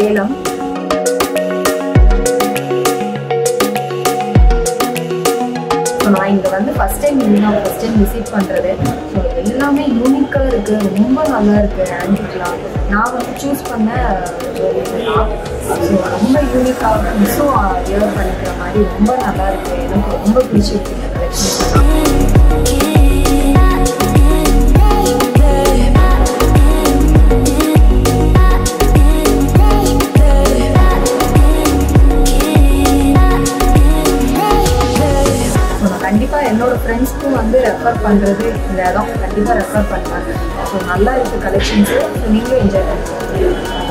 Salem so நான் இங்கே வந்து ஃபஸ்ட் டைம் நான் ஃபஸ்ட் டைம் விசிட் பண்ணுறது ஸோ எல்லாமே யூனிக்காக இருக்குது ரொம்ப நல்லா இருக்குது ஆன்டிக்லாம் நான் வந்து சூஸ் பண்ண ஜுவல்லரிஸ்லாம் ஸோ ரொம்ப யூனிக்காக மிஸ்ஸும் வியர் பண்ணிக்கிற மாதிரி ரொம்ப நல்லா இருக்குது எனக்கு ரொம்ப பிடிச்சிருக்கு இந்த கலெக்ஷன் ஸோ நான் கண்டிப்பாக என்னோட ஃப்ரெண்ட்ஸ்க்கும் வந்து ரெஃபர் பண்ணுறது இந்த இடம் கண்டிப்பாக ரெஃபர் பண்ணுவேன் ஸோ நல்லா இருக்குது கலெக்ஷன்ஸு ஸோ நீங்களும் என்ஜாய் பண்ணுங்க